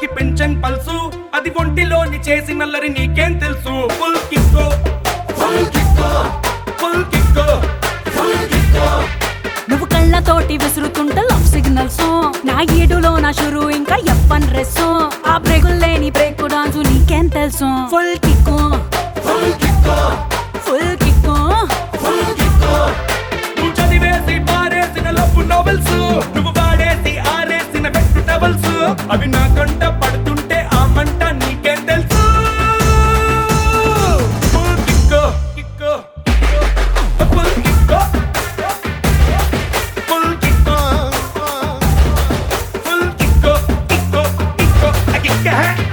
కోటి pension pulse అది ఒంటిలోని చేసి నల్లరి నీకేం తెలుసు ఫుల్ కిక్కో ఫుల్ కిక్కో ఫుల్ కిక్కో ఫుల్ కిక్కో నువ్వు కళ్ళతోటి విసురుతుంటే లవ్ సిగ్నల్స్ నా ఈడులో నా షురు ఇంకా ఎప్పన్ డ్రెస్ ఆ బ్రేకులు లేని బ్రేక్ డాన్స్ నీకేం తెలుసు ఫుల్ కిక్కు ఫుల్ కిక్కో ఫుల్ కిక్కు ఫుల్ కిక్కో నువ్వు చదివేసి పారేసిన లవ్ నోవెల్స్ నువ్వు వాడేసి ఆరేసిన పెట్టు టవల్స్ అవి నా కంట పడుతుంటే ఆ మంట నీకేం తెలుసు ఫుల్ కిక్కో కిక్కో ఫుల్ కిక్కో ఫుల్ కిక్కో ఫుల్ కిక్కో కిక్కో కిక్కో కిక్క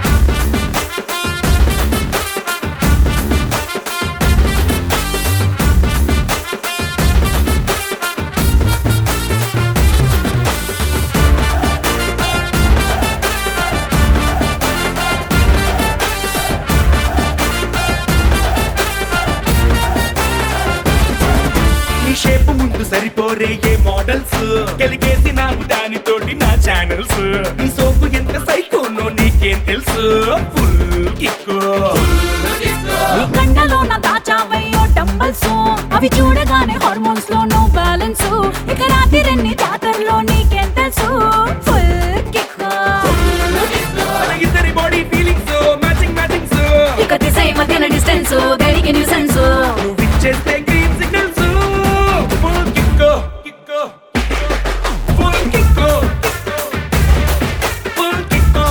నీ షేప్ ముందు సరిపోరే ఏ మోడల్స్ కలిగేసి నాకు దానితోటి నా ఛానల్స్ నీ సోపు ఎంత సైకోనో నీకేం తెలుసు ఫుల్ కిక్కు నీ కళ్ళలో నా దాచావయ్యో డంబల్స్ అవి చూడగానే హార్మోన్స్ లో నో బ్యాలెన్స్ ఇక రాత్రి జాతరలో నీకేం తెలుసు ఫుల్ కిక్కు మన ఇద్దరి బాడీ ఫీలింగ్స్ మ్యాచింగ్ మ్యాచింగ్స్ ఇక దిశ మధ్యన డిస్టెన్స్ దేనికి న్యూసెన్స్ నువ్వు ఇచ్చేస్తే green signals full kick kick full kick full kick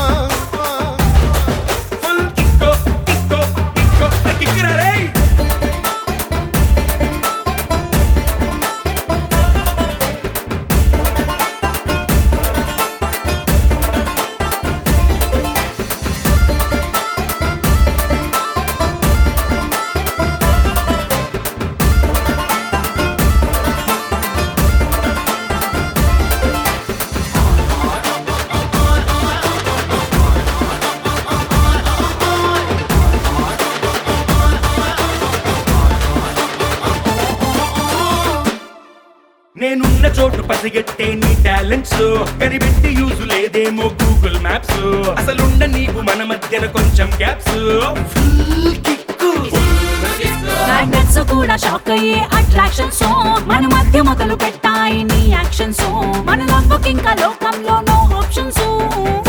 full kick kick kick కిక్కురా రేయ్ నేనున్న చోటు పసిగట్టే నీ టాలెంట్స్ కనిపెట్టి యూజ్ లేదేమో గూగుల్ మ్యాప్స్ అసలుండ నీకు మన మధ్యన కొంచెం గ్యాప్స్ ఫుల్ కిక్కు మ్యాగ్నెట్స్ కూడా షాక్ అయ్యే అట్రాక్షన్స్ మన మధ్య మొదలు పెట్టాయి నీ యాక్షన్స్ మన లవ్వుకి ఇంకా లోకంలో నో ఆప్షన్స్